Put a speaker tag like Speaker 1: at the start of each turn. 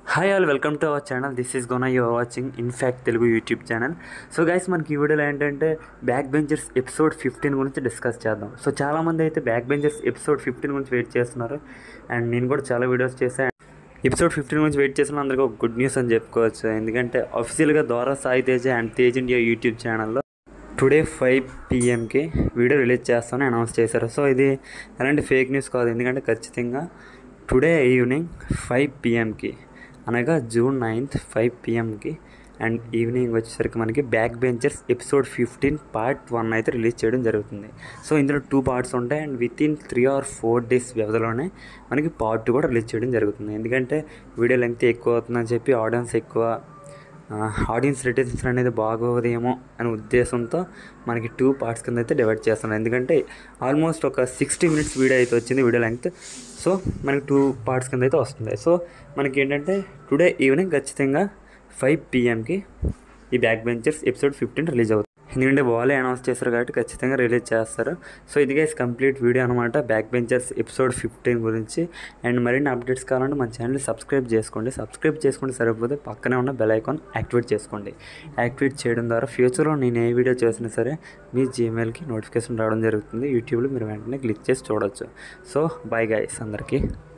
Speaker 1: hi all welcome to our channel this is gonna your watching in fact Telugu YouTube channel so guys మనకి ఈ వీడియోలో ఏంటంటే back benchers episode fifteen గురించి discuss చేద్దాం so చాలామంది అయితే బ్యాక్ బెంచర్స్ ఎపిసోడ్ ఫిఫ్టీన్ గురించి వెయిట్ చేస్తున్నారు అండ్ నేను కూడా చాలా వీడియోస్ చేశాను ఎపిసోడ్ ఫిఫ్టీన్ గురించి వెయిట్ చేసిన అందరికీ ఒక గుడ్ న్యూస్ అని చెప్పుకోవచ్చు ఎందుకంటే అఫీషియల్గా ద్వారా Sai Teja and Tej India YouTube ఛానల్లో టుడే ఫైవ్ పిఎంకి వీడియో రిలీజ్ చేస్తామని అనౌన్స్ చేశారు సో ఇది ఎలాంటి ఫేక్ న్యూస్ కాదు ఎందుకంటే ఖచ్చితంగా టుడే ఈవినింగ్ ఫైవ్ పిఎంకి అనగా జూన్ నైన్త్ ఫైవ్ పిఎంకి అండ్ ఈవినింగ్ వచ్చేసరికి మనకి back benchers episode fifteen part one అయితే రిలీజ్ చేయడం జరుగుతుంది సో ఇందులో టూ పార్ట్స్ ఉంటాయి and with in three or four days వ్యవధిలోనే మనకి పార్ట్ టూ కూడా రిలీజ్ చేయడం జరుగుతుంది ఎందుకంటే వీడియో లెంగ్త్ ఎక్కువ అవుతుందని చెప్పి ఆడియన్స్ ఎక్కువ ఆడియన్స్ రిటెన్షన్ అనేది బాగోదేమో అనే ఉద్దేశంతో మనకి టూ పార్ట్స్ కింద అయితే డివైడ్ చేస్తున్నాం ఎందుకంటే ఆల్మోస్ట్ ఒక సిక్స్టీ మినిట్స్ వీడియో అయితే వచ్చింది వీడియో లెంగ్త్ సో మనకి టూ పార్ట్స్ కింద అయితే వస్తుంది సో మనకి ఏంటంటే టుడే ఈవినింగ్ ఖచ్చితంగా ఫైవ్ పిఎంకి ఈ back benchers episode fifteen release అవుతుంది ఎందుకంటే వాళ్ళే అనౌన్స్ చేస్తారు కాబట్టి ఖచ్చితంగా రిలీజ్ చేస్తారు సో ఇది గైస్ కంప్లీట్ వీడియో అనమాట బ్యాక్ బెంచర్స్ ఎపిసోడ్ ఫిఫ్టీన్ గురించి అండ్ మరిన్ని అప్డేట్స్ కావాలంటే మన ఛానల్ సబ్స్క్రైబ్ చేసుకోండి సబ్స్క్రైబ్ చేసుకుంటే సరిపోతే పక్కనే ఉన్న బెల్ ఐకాన్ యాక్టివేట్ చేసుకోండి యాక్టివేట్ చేయడం ద్వారా ఫ్యూచర్లో నేను ఏ వీడియో చేసినా సరే మీ జీమెయిల్కి నోటిఫికేషన్ రావడం జరుగుతుంది యూట్యూబ్లో మీరు వెంటనే క్లిక్ చేసి చూడొచ్చు సో బాయ్ గైస్ అందరికీ